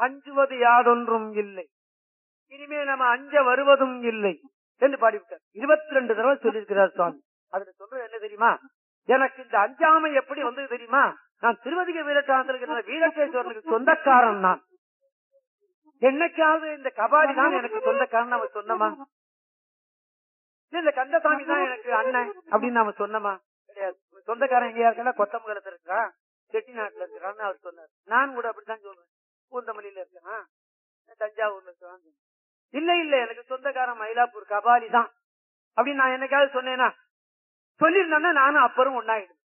அஞ்சுவது யாதொன்றும் இல்லை இனிமே நம்ம அஞ்ச வருவதும் இல்லை என்று பாடிவிட்டார் இருபத்தி ரெண்டு தடவை சொல்லியிருக்கிறார் சுவாமி அதுல சொல்றது என்ன தெரியுமா எனக்கு இந்த அஞ்சாமை எப்படி வந்தது தெரியுமா நான் திருவதிக வீரட்டாந்தில் இருக்கிற வீரகேஸ்வரனுக்கு சொந்தக்காரன் நான் என்னைக்காவது இந்த கபாடி தான் எனக்கு சொந்தக்காரன் நம்ம சொன்னமா இல்ல இந்த கந்தசாமி தான் எனக்கு அண்ணன் அப்படின்னு நாம சொன்னமா கிடையாது சொந்தக்காரன் எங்கேயா இருக்கா கொத்தமங்கலத்துல இருக்கிறான் செட்டிநாட்டுல இருக்கிறான்னு அவர் சொன்னார் நான் கூட அப்படித்தான் சொல்றேன் பூந்தமல்லியில இருக்கிறான் தஞ்சாவூர்ல இருக்கிறான் இல்ல இல்ல எனக்கு சொந்தக்காரன் மயிலாப்பூர் கபாலி தான் அப்படின்னு நான் என்னைக்காவது சொன்னேனா சொல்லியிருந்தேன்னா நானும் அப்புறம் ஒன்னாயிடும்